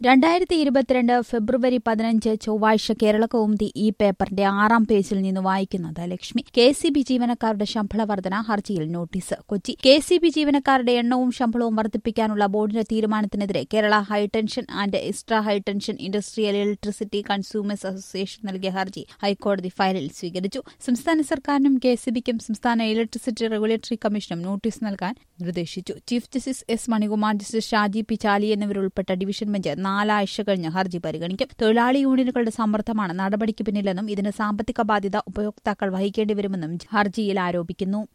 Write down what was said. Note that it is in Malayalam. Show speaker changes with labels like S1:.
S1: രണ്ടായിരത്തി ഇരുപത്തിരണ്ട് ഫെബ്രുവരി പതിനഞ്ച് ചൊവ്വാഴ്ച കേരള കൗമുദി ഈ പേപ്പറിന്റെ ആറാം പേജിൽ നിന്ന് വായിക്കുന്നത് ലക്ഷ്മി കെ സി ബി ജീവനക്കാരുടെ ശമ്പള വർധന ഹർജിയിൽ notice Kochi K C B ജീവനക്കാരുടെ എണ്ണവും ശമ്പളവും വർദ്ധിപ്പിക്കാനുള്ള ബോർഡിന്റെ തീരുമാനത്തിനെതിരെ Kerala high tension and extra high tension industrial electricity consumers association നൽകിയ ഹർജി ഹൈക്കോടതി ഫയലിൽ സ്വീകരിച്ചു സംസ്ഥാന സർക്കാരിനും കെ സി ബിക്കും സംസ്ഥാന ഇലക്ട്രിസിറ്റി റെഗുലേറ്ററി കമ്മീഷനും നോട്ടീസ് നൽകാൻ നിർദ്ദേശിച്ചു chief justice S Manikumar justice Shaji P Chaly എന്നിവരുൾപ്പെട്ട ഡിവിഷൻ ബെഞ്ച് നാലാഴ്ച കഴിഞ്ഞ് ഹർജി പരിഗണിക്കും തൊഴിലാളി യൂണിയനുകളുടെ സമ്മർദ്ദമാണ് നടപടിക്ക് പിന്നിലെന്നും ഇതിന് സാമ്പത്തിക ബാധ്യത ഉപയോക്താക്കൾ വഹിക്കേണ്ടിവരുമെന്നും ഹർജിയിൽ ആരോപിക്കുന്നു